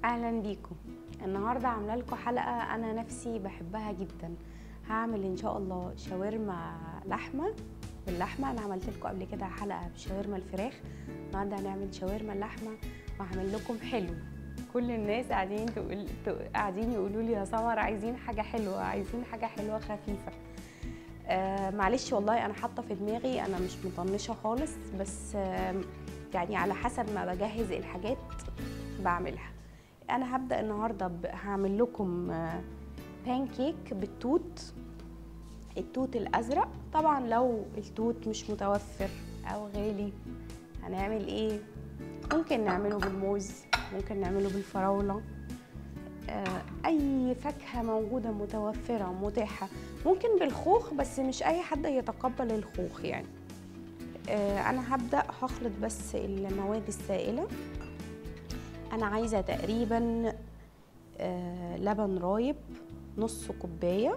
اهلا بيكم النهارده عامله لكم حلقه انا نفسي بحبها جدا هعمل ان شاء الله شاورما لحمه باللحمه انا عملت لكم قبل كده حلقه بشاورما الفراخ النهارده هنعمل شاورما اللحمه وهعمل لكم حلو كل الناس قاعدين تقول تق- قاعدين يقولوا لي يا سمر عايزين حاجه حلوه عايزين حاجه حلوه خفيفه آه معلش والله انا حاطه في دماغي انا مش مطنشه خالص بس آه يعني على حسب ما بجهز الحاجات بعملها انا هبدا النهارده ب- هعمل لكم بان كيك بالتوت التوت الازرق طبعا لو التوت مش متوفر او غالي هنعمل ايه ممكن نعمله بالموز ممكن نعمله بالفراوله آه، اي فاكهه موجوده متوفره متاحه ممكن بالخوخ بس مش اي حد يتقبل الخوخ يعني آه، انا هبدا هخلط بس المواد السائله انا عايزه تقريبا آه، لبن رايب نص كوبايه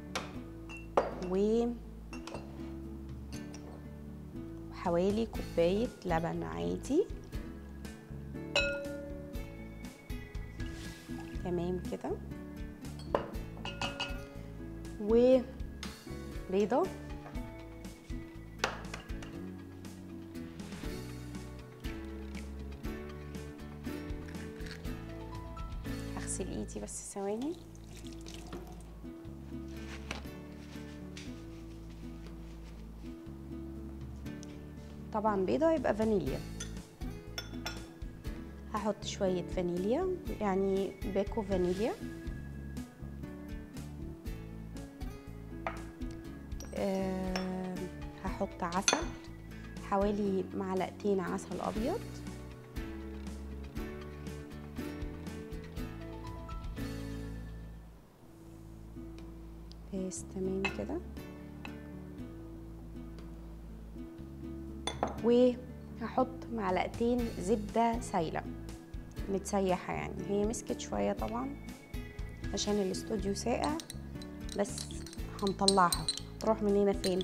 و حوالي كوبايه لبن عادي تمام كده وبيضه هغسل ايدي بس ثواني طبعا بيضة يبقى فانيليا هحط شوية فانيليا يعني باكو فانيليا أه هحط عسل حوالي معلقتين عسل أبيض بس تمام كده وهحط معلقتين زبدة سايلة متسيحة يعني هي مسكت شوية طبعا عشان الاستوديو ساقع بس هنطلعها تروح مننا فين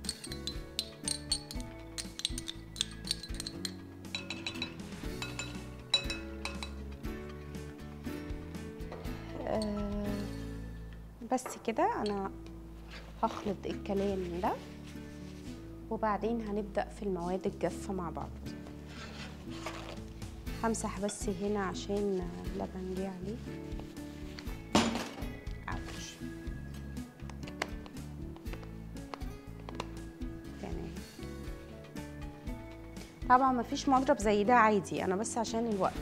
آه بس كده انا هخلط الكلام ده وبعدين هنبدأ في المواد الجافة مع بعض همسح بس هنا عشان لبن جه عليه أوش. تمام طبعا مفيش مضرب زي ده عادي انا بس عشان الوقت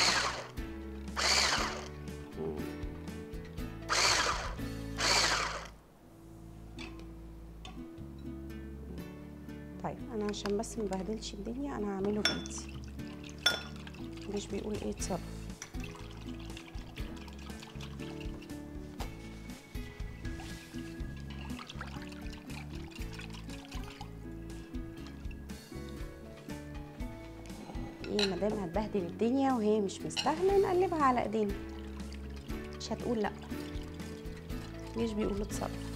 طيب انا عشان بس مبهدلش الدنيا انا هعمله بايدي مش بيقول ايه اتصرف ايه مادام هتبهدل الدنيا وهي مش مستاهله نقلبها على ايدينا مش هتقول لا مش بيقول اتصرف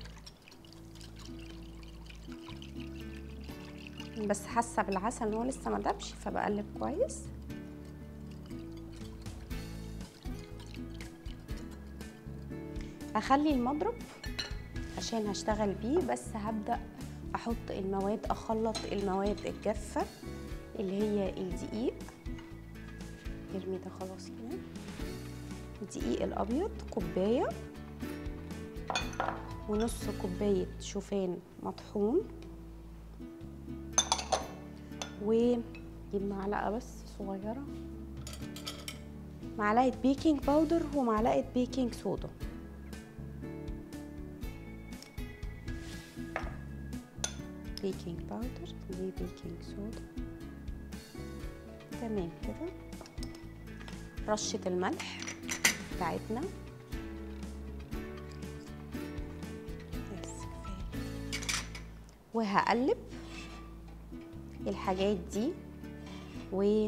بس حاسه بالعسل ان هو لسه ما دبش فبقلب كويس اخلي المضرب عشان هشتغل بيه بس هبدا احط المواد اخلط المواد الجافه اللي هي الدقيق ارمي ده خلاص كده الدقيق الابيض كوبايه ونص كوبايه شوفان مطحون وجيب معلقه بس صغيره معلقه بيكنج باودر ومعلقه بيكنج صودا بيكنج باودر دي بيكنج صودا تمام كده رشه الملح بتاعتنا بس كفايه وهقلب الحاجات دي و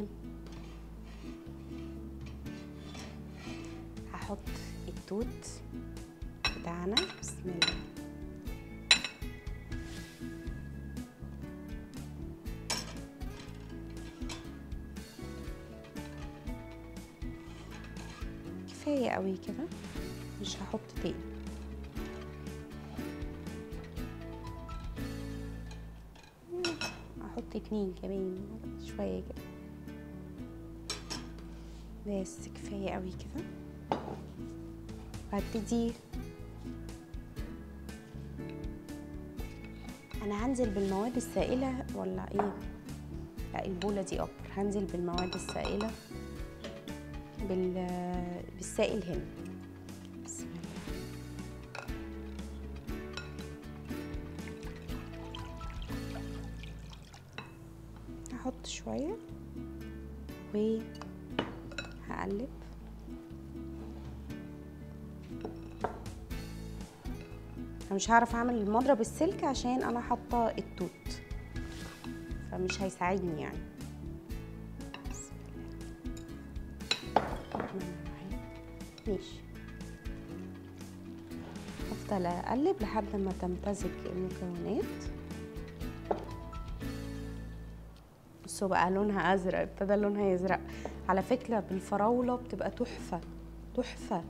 هحط التوت بتاعنا بسم الله كفايه قوي كده مش هحط تاني احط اتنين كمان شويه كده بس كفايه قوي كده هبتدي انا هنزل بالمواد السائله ولا ايه لا البوله دي اكبر هنزل بالمواد السائله بال بالسائل هنا بسم الله هحط شويه وهقلب انا مش هعرف اعمل المضرب السلك عشان انا حاطه التوت فمش هيساعدني يعني بسم الله الرحمن الرحيم ماشي هفضل اقلب لحد ما تمتزج المكونات بصوا بقى لونها ازرق ابتدى لونها يزرق على فكره بالفراوله بتبقى تحفه تحفه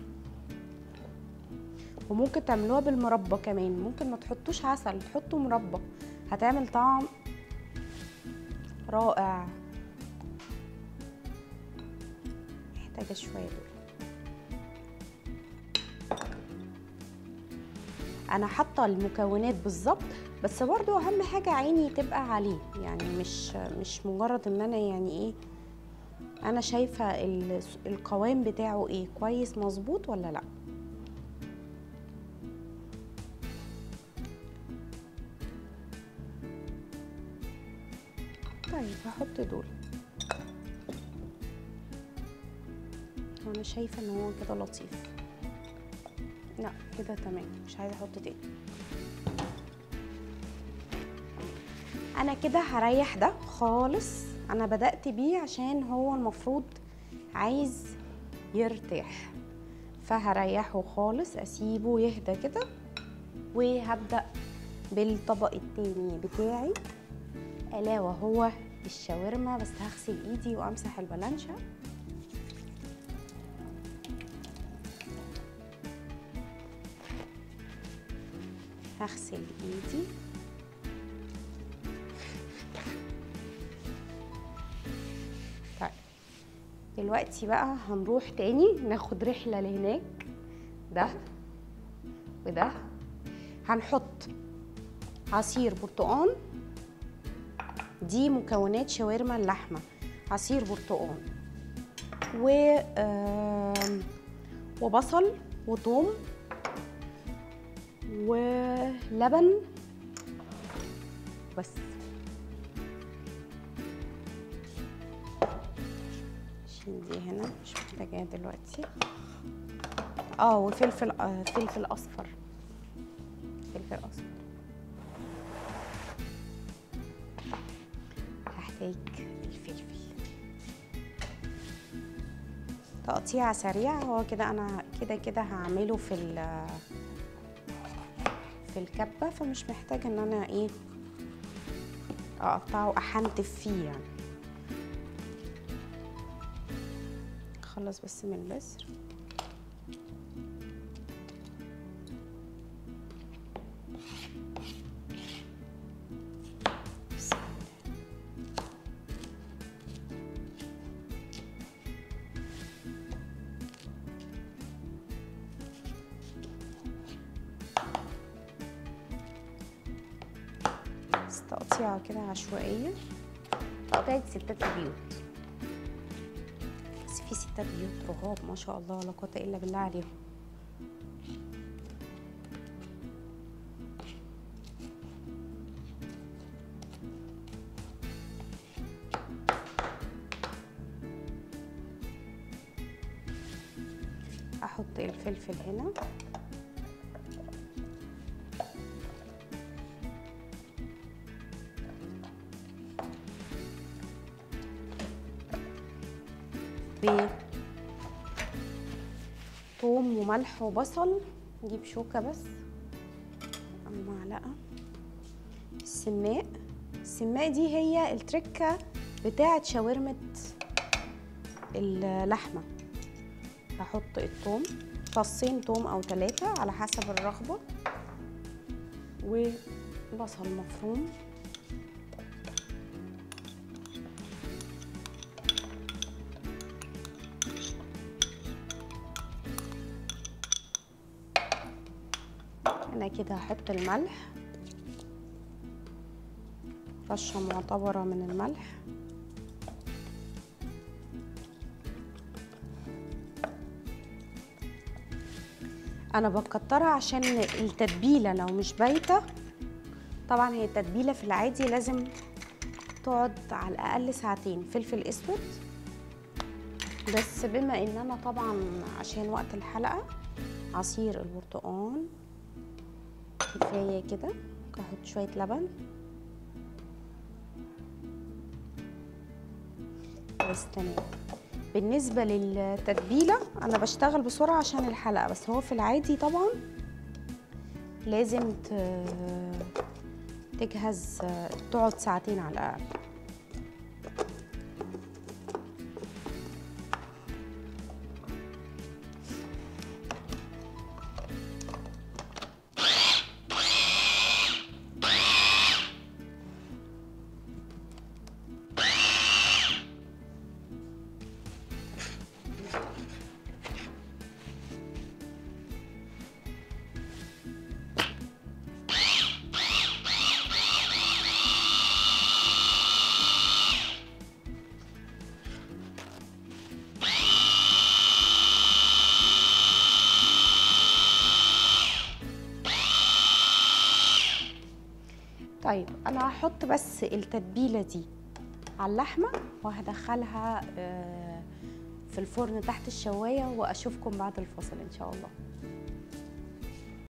وممكن تعملوها بالمربى كمان ممكن ما تحطوش عسل تحطوا مربى هتعمل طعم رائع محتاجه شويه دول انا حاطه المكونات بالظبط بس برضو اهم حاجه عيني تبقى عليه يعني مش مش مجرد ان انا يعني ايه انا شايفه القوام بتاعه ايه كويس مظبوط ولا لا طيب هحط دول وانا شايفه ان هو كده لطيف لا كده تمام مش عايزه احط تاني انا كده هريح ده خالص انا بدات بيه عشان هو المفروض عايز يرتاح فهريحه خالص اسيبه يهدى كده وهبدا بالطبق التاني بتاعي الا وهو الشاورما بس هغسل ايدي وامسح البلانشا هغسل ايدي طيب دلوقتي بقى هنروح تاني ناخد رحله لهناك ده وده هنحط عصير برتقان دي مكونات شاورما اللحمه عصير برتقان و وبصل وثوم ولبن بس شيل دي هنا مش محتاجاها دلوقتي اه وفلفل آه فلفل اصفر فلفل اصفر هحتاج الفلفل تقطيعه سريعه هو كده انا كده كده هعمله في في الكبه فمش محتاجه ان انا ايه اقطعه واحنتف فيه يعني اخلص بس من البذر تقطيعة كده عشوائية تقطيعة ستات البيوت بس في ستات بيوت رهاب ما شاء الله لا قوة إلا بالله عليهم احط الفلفل هنا ب ثوم وملح وبصل نجيب شوكه بس او معلقه السماق السماق دي هي التركه بتاعه شاورمه اللحمه هحط الثوم فصين توم او ثلاثة على حسب الرغبة وبصل مفروم انا كده هحط الملح رشة معتبرة من الملح انا بكترها عشان التتبيله لو مش بايته طبعا هي التتبيله في العادي لازم تقعد على الاقل ساعتين فلفل اسود بس بما ان انا طبعا عشان وقت الحلقه عصير البرتقال كفايه كده هحط شويه لبن بس تمام بالنسبة للتتبيلة أنا بشتغل بسرعة عشان الحلقة بس هو في العادي طبعا لازم تجهز تقعد ساعتين على الأقل طيب انا هحط بس التتبيله دي على اللحمه وهدخلها في الفرن تحت الشوايه واشوفكم بعد الفصل ان شاء الله